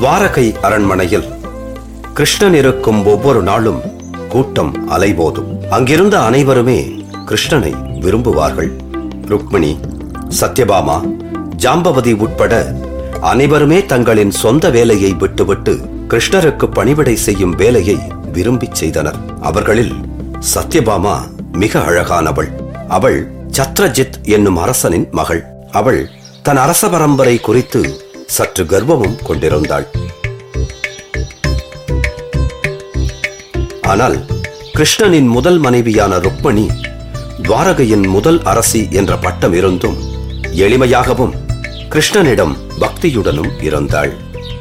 துவாரகை அரண்மனையில் கிருஷ்ணன் இருக்கும் ஒவ்வொரு நாளும் கூட்டம் அலைபோதும் அங்கிருந்த அனைவருமே கிருஷ்ணனை விரும்புவார்கள் ருக்மிணி சத்யபாமா ஜாம்பவதி உட்பட அனைவருமே தங்களின் சொந்த வேலையை விட்டுவிட்டு கிருஷ்ணருக்கு பணிவிடை செய்யும் வேலையை விரும்பிச் செய்தனர் அவர்களில் சத்யபாமா மிக அழகானவள் அவள் சத்ரஜித் என்னும் அரசனின் மகள் அவள் தன் அரச பரம்பரை குறித்து சற்று கர்வமும் கொண்டிருந்தாள் ஆனால் கிருஷ்ணனின் முதல் மனைவியான ருக்மணி துவாரகையின் முதல் அரசி என்ற பட்டம் இருந்தும் எளிமையாகவும் கிருஷ்ணனிடம் பக்தியுடனும் இருந்தாள்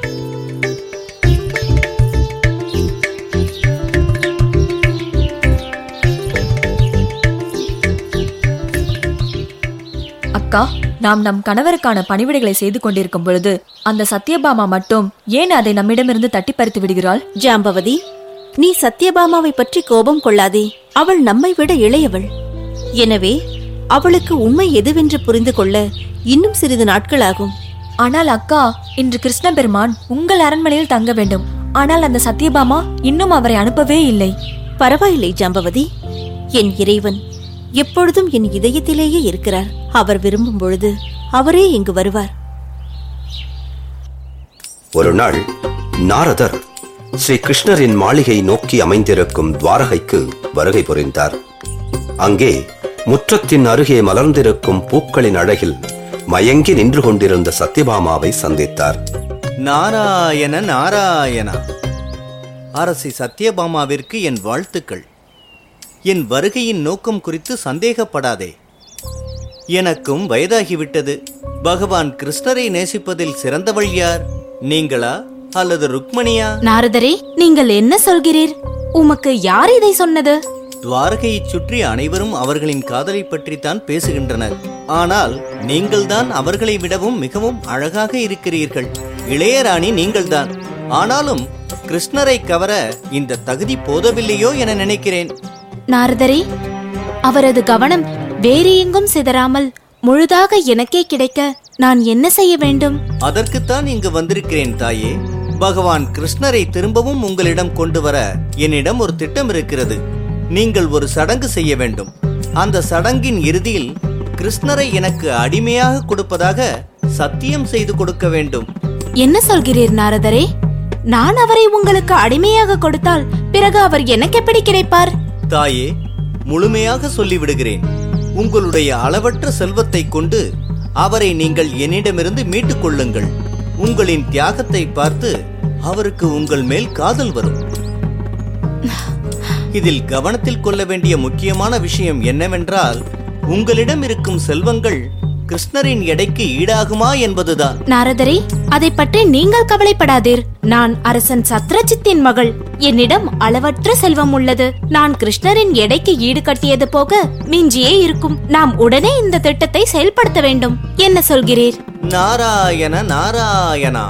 அக்கா நாம் நம் கணவருக்கான பணிவிடைகளை செய்து கொண்டிருக்கும் பொழுது அந்த சத்யபாமா மட்டும் ஏன் அதை நம்மிடமிருந்து தட்டி பறித்து விடுகிறாள் ஜாம்பவதி நீ சத்யபாமாவை பற்றி கோபம் கொள்ளாதே அவள் நம்மை விட இளையவள் எனவே அவளுக்கு உண்மை எதுவென்று புரிந்து கொள்ள இன்னும் சிறிது நாட்கள் ஆகும் ஆனால் அக்கா இன்று கிருஷ்ண பெருமான் உங்கள் அரண்மனையில் தங்க வேண்டும் ஆனால் அந்த சத்யபாமா இன்னும் அவரை அனுப்பவே இல்லை பரவாயில்லை ஜாம்பவதி என் இறைவன் எப்பொழுதும் என் இதயத்திலேயே இருக்கிறார் அவர் விரும்பும் பொழுது அவரே இங்கு வருவார் ஒரு நாள் நாரதர் ஸ்ரீ கிருஷ்ணரின் மாளிகை நோக்கி அமைந்திருக்கும் துவாரகைக்கு வருகை புரிந்தார் அங்கே முற்றத்தின் அருகே மலர்ந்திருக்கும் பூக்களின் அழகில் மயங்கி நின்று கொண்டிருந்த சத்யபாமாவை சந்தித்தார் நாராயண நாராயணா அரசி சத்யபாமாவிற்கு என் வாழ்த்துக்கள் என் வருகையின் நோக்கம் குறித்து சந்தேகப்படாதே எனக்கும் வயதாகிவிட்டது பகவான் கிருஷ்ணரை நேசிப்பதில் சிறந்தவள் யார் நீங்களா அல்லது ருக்மணியா நாரதரே நீங்கள் என்ன சொல்கிறீர் உமக்கு யார் இதை சொன்னது துவாரகையைச் சுற்றி அனைவரும் அவர்களின் காதலை பற்றித்தான் பேசுகின்றனர் ஆனால் நீங்கள்தான் அவர்களை விடவும் மிகவும் அழகாக இருக்கிறீர்கள் இளையராணி நீங்கள்தான் ஆனாலும் கிருஷ்ணரை கவர இந்த தகுதி போதவில்லையோ என நினைக்கிறேன் நாரதரே அவரது கவனம் வேறு எங்கும் சிதறாமல் முழுதாக எனக்கே கிடைக்க நான் என்ன செய்ய வேண்டும் அதற்குத்தான் இங்கு வந்திருக்கிறேன் தாயே பகவான் கிருஷ்ணரை திரும்பவும் உங்களிடம் கொண்டு வர என்னிடம் ஒரு திட்டம் இருக்கிறது நீங்கள் ஒரு சடங்கு செய்ய வேண்டும் அந்த சடங்கின் இறுதியில் கிருஷ்ணரை எனக்கு அடிமையாக கொடுப்பதாக சத்தியம் செய்து கொடுக்க வேண்டும் என்ன சொல்கிறீர் நாரதரே நான் அவரை உங்களுக்கு அடிமையாக கொடுத்தால் பிறகு அவர் எனக்கு எப்படி கிடைப்பார் தாயே முழுமையாக சொல்லிவிடுகிறேன் உங்களுடைய அளவற்ற செல்வத்தை கொண்டு அவரை நீங்கள் என்னிடமிருந்து மீட்டுக் கொள்ளுங்கள் உங்களின் தியாகத்தை பார்த்து அவருக்கு உங்கள் மேல் காதல் வரும் இதில் கவனத்தில் கொள்ள வேண்டிய முக்கியமான விஷயம் என்னவென்றால் உங்களிடம் இருக்கும் செல்வங்கள் கிருஷ்ணரின் எடைக்கு ஈடாகுமா என்பதுதான் நாரதரே அதை பற்றி நீங்கள் கவலைப்படாதீர் நான் அரசன் சத்ரஜித்தின் மகள் என்னிடம் அளவற்ற செல்வம் உள்ளது நான் கிருஷ்ணரின் எடைக்கு ஈடு கட்டியது போக மிஞ்சியே இருக்கும் நாம் உடனே இந்த திட்டத்தை செயல்படுத்த வேண்டும் என்ன சொல்கிறீர் நாராயண நாராயணா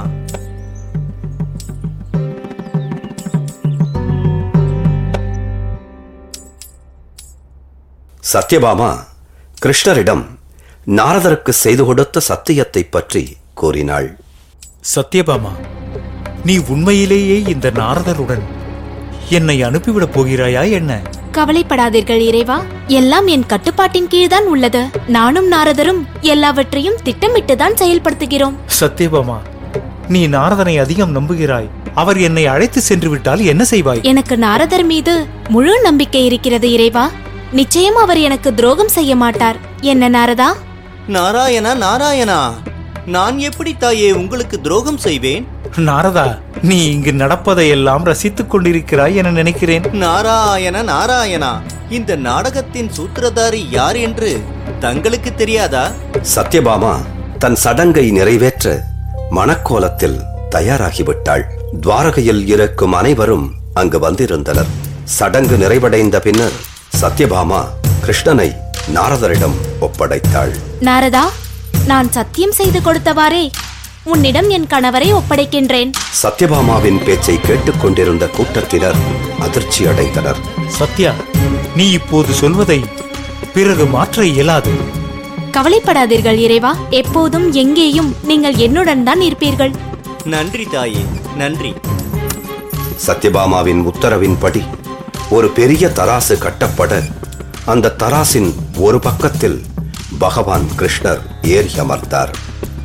சத்யபாமா கிருஷ்ணரிடம் நாரதருக்கு செய்து கொடுத்த சத்தியத்தை பற்றி கூறினாள் சத்யபாமா நீ உண்மையிலேயே இந்த நாரதருடன் என்னை அனுப்பிவிடப் போகிறாயா என்ன கவலைப்படாதீர்கள் இறைவா எல்லாம் என் கட்டுப்பாட்டின் கீழ்தான் உள்ளது நானும் நாரதரும் எல்லாவற்றையும் திட்டமிட்டுதான் செயல்படுத்துகிறோம் சத்யபாமா நீ நாரதனை அதிகம் நம்புகிறாய் அவர் என்னை அழைத்து சென்று விட்டால் என்ன செய்வாய் எனக்கு நாரதர் மீது முழு நம்பிக்கை இருக்கிறது இறைவா நிச்சயம் அவர் எனக்கு துரோகம் செய்ய மாட்டார் என்ன நாரதா நாராயணா நாராயணா நான் எப்படி தாயே உங்களுக்கு துரோகம் செய்வேன் நாரதா நீ இங்கு நடப்பதையெல்லாம் ரசித்துக் கொண்டிருக்கிறாய் என நினைக்கிறேன் நாராயண நாராயணா இந்த நாடகத்தின் சூத்திரதாரி யார் என்று தங்களுக்கு தெரியாதா சத்யபாமா தன் சடங்கை நிறைவேற்ற மணக்கோலத்தில் தயாராகிவிட்டாள் துவாரகையில் இருக்கும் அனைவரும் அங்கு வந்திருந்தனர் சடங்கு நிறைவடைந்த பின்னர் சத்யபாமா கிருஷ்ணனை நாரதரிடம் ஒப்படைத்தாள் நாரதா நான் சத்தியம் செய்து கொடுத்தவாறே உன்னிடம் என் கணவரை ஒப்படைக்கின்றேன் சத்யபாமாவின் பேச்சை கேட்டுக்கொண்டிருந்த கூட்டத்தினர் அதிர்ச்சி அடைந்தனர் சத்யா நீ இப்போது சொல்வதை பிறகு மாற்ற இயலாது கவலைப்படாதீர்கள் இறைவா எப்போதும் எங்கேயும் நீங்கள் என்னுடன் தான் இருப்பீர்கள் நன்றி தாயே நன்றி சத்யபாமாவின் உத்தரவின்படி ஒரு பெரிய தராசு கட்டப்பட அந்த தராசின் ஒரு பக்கத்தில் பகவான் கிருஷ்ணர் ஏறி அமர்ந்தார்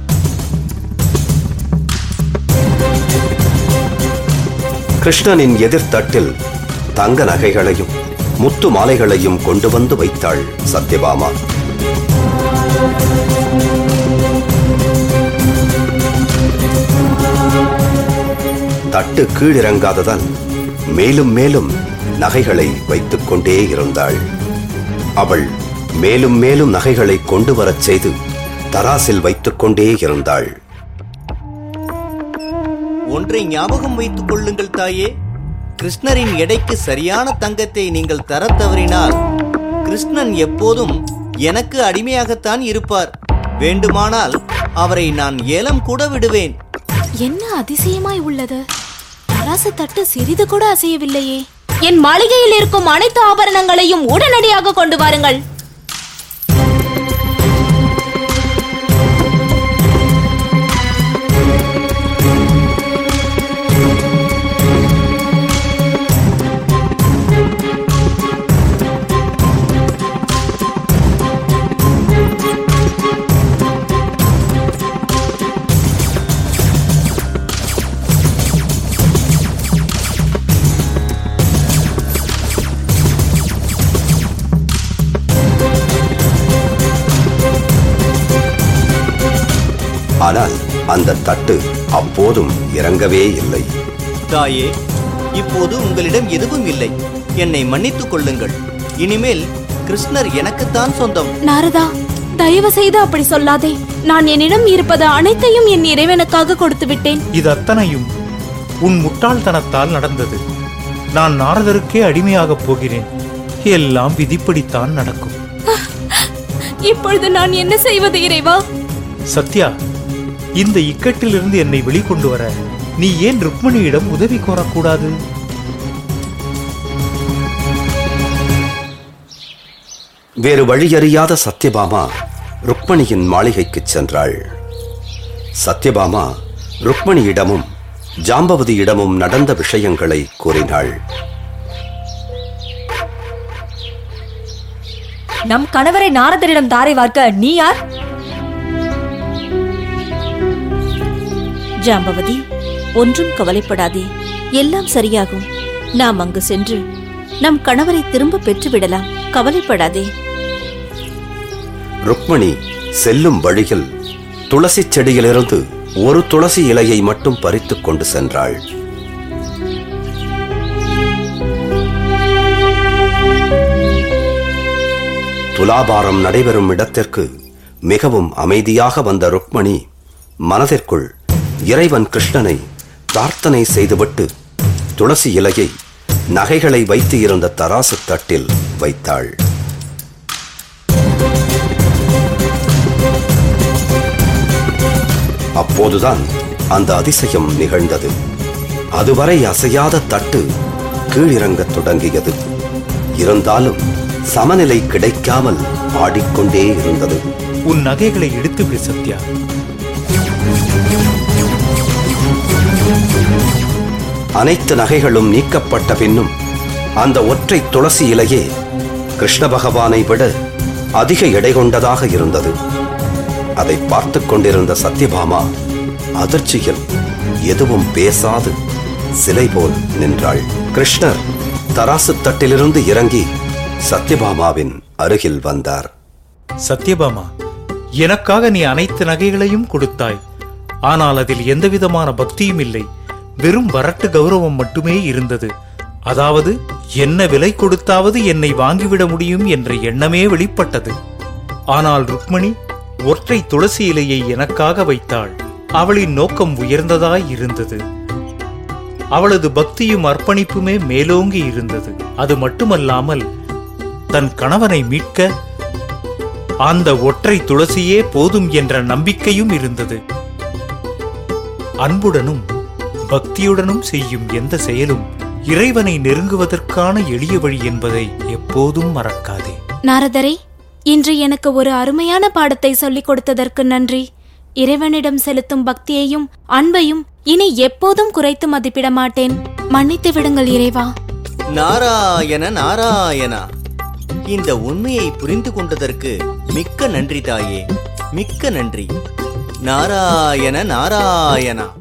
கிருஷ்ணனின் எதிர்த்தட்டில் தங்க நகைகளையும் முத்து மாலைகளையும் கொண்டு வந்து வைத்தாள் சத்யபாமா தட்டு கீழிறங்காததால் மேலும் மேலும் நகைகளை வைத்துக் கொண்டே இருந்தாள் அவள் மேலும் மேலும் நகைகளை கொண்டு வரச் செய்து தராசில் வைத்துக் கொண்டே இருந்தாள் ஒன்றை ஞாபகம் வைத்துக் கொள்ளுங்கள் தாயே கிருஷ்ணரின் எடைக்கு சரியான தங்கத்தை நீங்கள் தரத் தவறினால் கிருஷ்ணன் எப்போதும் எனக்கு அடிமையாகத்தான் இருப்பார் வேண்டுமானால் அவரை நான் ஏலம் கூட விடுவேன் என்ன அதிசயமாய் உள்ளது தராசு தட்டு சிறிது கூட அசையவில்லையே என் மாளிகையில் இருக்கும் அனைத்து ஆபரணங்களையும் உடனடியாக கொண்டு வாருங்கள் ஆனால் அந்த தட்டு அப்போதும் இறங்கவே இல்லை தாயே இப்போது உங்களிடம் எதுவும் இல்லை என்னை மன்னித்துக் கொள்ளுங்கள் இனிமேல் கிருஷ்ணர் எனக்குத்தான் சொந்தம் நாரதா தயவு செய்து அப்படி சொல்லாதே நான் என்னிடம் இருப்பது அனைத்தையும் என் இறைவனுக்காக கொடுத்து விட்டேன் இது அத்தனையும் உன் முட்டாள்தனத்தால் நடந்தது நான் நாரதருக்கே அடிமையாகப் போகிறேன் எல்லாம் விதிப்படித்தான் நடக்கும் இப்பொழுது நான் என்ன செய்வது இறைவா சத்யா இந்த இக்கட்டிலிருந்து என்னை வெளிக்கொண்டு வர நீ ஏன் ருக்மணியிடம் உதவி கோரக்கூடாது வேறு வழியறியாத சத்யபாமா ருக்மணியின் மாளிகைக்குச் சென்றாள் சத்யபாமா ருக்மணியிடமும் ஜாம்பவதியிடமும் நடந்த விஷயங்களை கூறினாள் நம் கணவரை நாரதரிடம் தாரை வார்க்க நீ யார் ஜாம்பவதி ஒன்றும் கவலைப்படாதே எல்லாம் சரியாகும் நாம் அங்கு சென்று நம் கணவரை திரும்ப பெற்றுவிடலாம் கவலைப்படாதே ருக்மணி செல்லும் வழியில் துளசி செடியிலிருந்து ஒரு துளசி இலையை மட்டும் பறித்துக் கொண்டு சென்றாள் துலாபாரம் நடைபெறும் இடத்திற்கு மிகவும் அமைதியாக வந்த ருக்மணி மனதிற்குள் இறைவன் கிருஷ்ணனை பிரார்த்தனை செய்துவிட்டு துளசி இலையை நகைகளை வைத்து இருந்த தராசு தட்டில் வைத்தாள் அப்போதுதான் அந்த அதிசயம் நிகழ்ந்தது அதுவரை அசையாத தட்டு கீழிறங்கத் தொடங்கியது இருந்தாலும் சமநிலை கிடைக்காமல் ஆடிக்கொண்டே இருந்தது உன் நகைகளை எடுத்து விடு சத்யா அனைத்து நகைகளும் நீக்கப்பட்ட பின்னும் அந்த ஒற்றை துளசி இலையே கிருஷ்ண பகவானை விட அதிக எடை கொண்டதாக இருந்தது அதை பார்த்துக் கொண்டிருந்த சத்யபாமா அதிர்ச்சியில் எதுவும் பேசாது சிலை போல் நின்றாள் கிருஷ்ணர் தராசு தட்டிலிருந்து இறங்கி சத்யபாமாவின் அருகில் வந்தார் சத்யபாமா எனக்காக நீ அனைத்து நகைகளையும் கொடுத்தாய் ஆனால் அதில் எந்தவிதமான பக்தியும் இல்லை வெறும் வரட்டு கௌரவம் மட்டுமே இருந்தது அதாவது என்ன விலை கொடுத்தாவது என்னை வாங்கிவிட முடியும் என்ற எண்ணமே வெளிப்பட்டது ஆனால் ருக்மணி ஒற்றை துளசி இலையை எனக்காக வைத்தாள் அவளின் நோக்கம் உயர்ந்ததாய் இருந்தது அவளது பக்தியும் அர்ப்பணிப்புமே மேலோங்கி இருந்தது அது மட்டுமல்லாமல் தன் கணவனை மீட்க அந்த ஒற்றை துளசியே போதும் என்ற நம்பிக்கையும் இருந்தது அன்புடனும் பக்தியுடனும் செய்யும் எந்த செயலும் இறைவனை நெருங்குவதற்கான எளிய வழி என்பதை எப்போதும் மறக்காதே நாரதரே இன்று எனக்கு ஒரு அருமையான பாடத்தை சொல்லிக் கொடுத்ததற்கு நன்றி இறைவனிடம் செலுத்தும் பக்தியையும் அன்பையும் இனி எப்போதும் குறைத்து மதிப்பிட மாட்டேன் மன்னித்து விடுங்கள் இறைவா நாராயண நாராயணா இந்த உண்மையை புரிந்து கொண்டதற்கு மிக்க நன்றி தாயே மிக்க நன்றி நாராயண நாராயணா